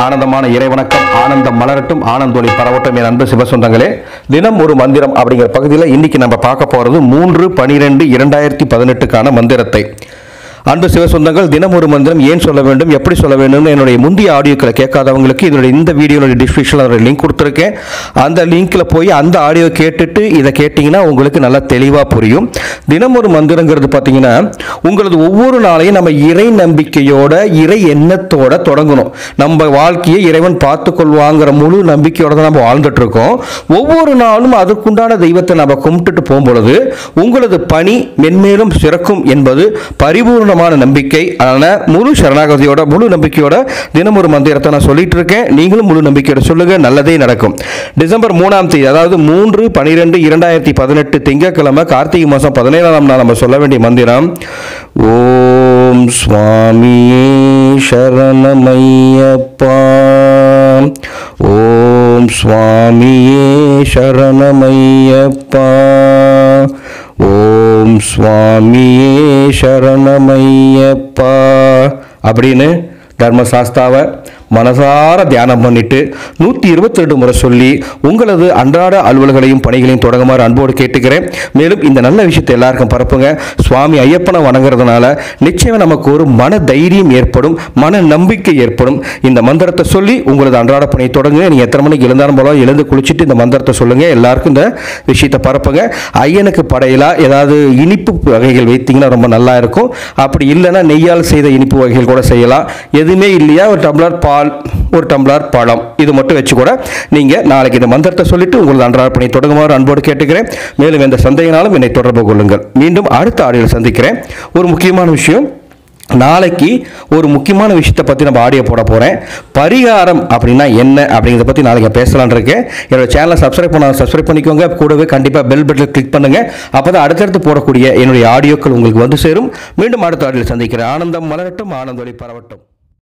ஆனந்தமான இறைவணக்கம் ஆனந்தம் மலரட்டும் ஆனந்தொலி பரவட்டும் என் அன்பு சிவசொந்தங்களே தினம் ஒரு மந்திரம் அப்படிங்கிற பகுதியில் இன்னைக்கு நம்ம பார்க்க போறது மூன்று பனிரெண்டு இரண்டாயிரத்தி பதினெட்டுக்கான மந்திரத்தை அன்பு சிவசொந்தங்கள் தினம் ஒரு மந்திரம் ஏன் சொல்ல வேண்டும் எப்படி சொல்ல வேண்டும்னு என்னுடைய முந்தைய ஆடியோக்களை கேட்காதவங்களுக்கு இதனுடைய இந்த வீடியோனுடைய டிஸ்கிரிப்ஷனில் ஒரு லிங்க் கொடுத்துருக்கேன் அந்த லிங்க்கில் போய் அந்த ஆடியோ கேட்டுட்டு இதை கேட்டிங்கன்னா உங்களுக்கு நல்லா தெளிவாக புரியும் தினம் ஒரு மந்திரங்கிறது பார்த்தீங்கன்னா உங்களது ஒவ்வொரு நாளையும் நம்ம இறை நம்பிக்கையோட இறை எண்ணத்தோட தொடங்கணும் நம்ம வாழ்க்கையை இறைவன் பார்த்துக்கொள்வாங்கிற முழு நம்பிக்கையோட தான் நம்ம வாழ்ந்துட்டு இருக்கோம் ஒவ்வொரு நாளும் அதற்குண்டான தெய்வத்தை நம்ம கும்பிட்டுட்டு போகும்பொழுது உங்களது பணி மென்மேலும் சிறக்கும் என்பது பரிபூர்ணமான நம்பிக்கை அதனால முழு சரணாகதியோட முழு நம்பிக்கையோட தினம் ஒரு மந்திரத்தை நான் சொல்லிட்டு இருக்கேன் நீங்களும் முழு நம்பிக்கையோட சொல்லுங்க நல்லதே நடக்கும் டிசம்பர் மூணாம் தேதி அதாவது மூன்று பனிரெண்டு இரண்டாயிரத்தி பதினெட்டு திங்கட்கிழமை கார்த்திகை மாதம் பதினேழாம் நாள் நம்ம சொல்ல வேண்டிய மந்திரம் ஓம் சுவாமியே சரணமையப்பா ஓம் சுவாமியே சரணமையப்பா ஓம் சுவாமியே சரணமையப்பா அப்படின்னு தர்மசாஸ்தாவை மனசார தியானம் பண்ணிட்டு நூற்றி இருபத்தி ரெண்டு முறை சொல்லி உங்களது அன்றாட அலுவல்களையும் பணிகளையும் தொடங்குமாறு அன்போடு கேட்டுக்கிறேன் மேலும் இந்த நல்ல விஷயத்தை எல்லாருக்கும் பரப்புங்க சுவாமி ஐயப்பனை வணங்குறதுனால நிச்சயம் நமக்கு ஒரு மன தைரியம் ஏற்படும் மன நம்பிக்கை ஏற்படும் இந்த மந்திரத்தை சொல்லி உங்களது அன்றாட பணியை தொடங்குங்க நீங்கள் எத்தனை மணிக்கு எழுந்தாலும் போல எழுந்து குளிச்சுட்டு இந்த மந்திரத்தை சொல்லுங்க எல்லாருக்கும் இந்த விஷயத்தை பரப்புங்க ஐயனுக்கு படையலா ஏதாவது இனிப்பு வகைகள் வைத்தீங்கன்னா ரொம்ப நல்லா இருக்கும் அப்படி இல்லைன்னா நெய்யால் செய்த இனிப்பு வகைகள் கூட செய்யலாம் எதுவுமே இல்லையா ஒரு டம்ளர் பால் ஒரு டம்ளர் பழம் இது மட்டும் வச்சு கூட நீங்கள் நாளைக்கு இந்த மந்திரத்தை சொல்லிட்டு உங்களது அன்றாட பணி தொடங்குமாறு அன்போடு கேட்டுக்கிறேன் மேலும் எந்த சந்தேகனாலும் என்னை தொடர்பு கொள்ளுங்கள் மீண்டும் அடுத்த ஆடியோவில் சந்திக்கிறேன் ஒரு முக்கியமான விஷயம் நாளைக்கு ஒரு முக்கியமான விஷயத்தை பற்றி நம்ம ஆடியோ போட போகிறேன் பரிகாரம் அப்படின்னா என்ன அப்படிங்கிறத பற்றி நாளைக்கு நான் பேசலாம்னு இருக்கேன் என்னோட சேனலை சப்ஸ்கிரைப் பண்ண சப்ஸ்கிரைப் பண்ணிக்கோங்க கூடவே கண்டிப்பாக பெல் பட்டனில் கிளிக் பண்ணுங்கள் அப்போ தான் அடுத்தடுத்து போடக்கூடிய என்னுடைய ஆடியோக்கள் உங்களுக்கு வந்து சேரும் மீண்டும் அடுத்த ஆடியோவில் சந்திக்கிறேன் ஆனந்தம் மலரட்டும் ஆனந்தொலி பரவட்டும்